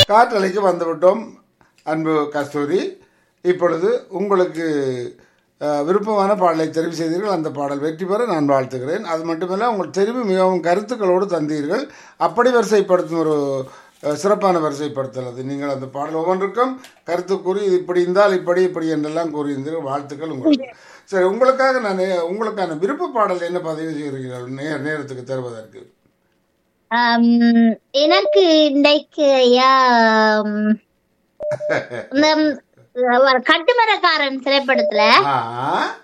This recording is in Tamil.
காற்றலைக்கு வந்துவிட்டோம் அன்பு கஸ்தூரி இப்பொழுது உங்களுக்கு அஹ், விருப்பமான பாடலை தெரிவு செய்தீர்கள் அந்த பாடல் வெற்றி பெற நான் வாழ்த்துகிறேன் அது மட்டுமல்ல உங்கள் தெரிவு மிகவும் கருத்துக்களோடு தந்தீர்கள் அப்படி வரிசைப்படுத்தும் ஒரு அஹ், சிறப்பான வரிசைப்படுத்தல் அது நீங்கள் அந்த பாடல் ஒவ்வொன்றுக்கும் கருத்து கூறி இது இப்படி இருந்தால் இப்படி இப்படி என்றெல்லாம் கூறியிருந்தீர்கள் வாழ்த்துக்கள் உங்களுக்கு சரி உங்களுக்காக நான் உங்களுக்கான விருப்ப பாடல் என்ன பதிவு செய்கிறீர்கள் நேர நேரத்துக்கு தருவதற்கு ஆம், எனக்கு இன்றைக்கு ஐயா ம், இந்த ம், கட்டுமரக்காரன் திரைப்படத்துல ஆ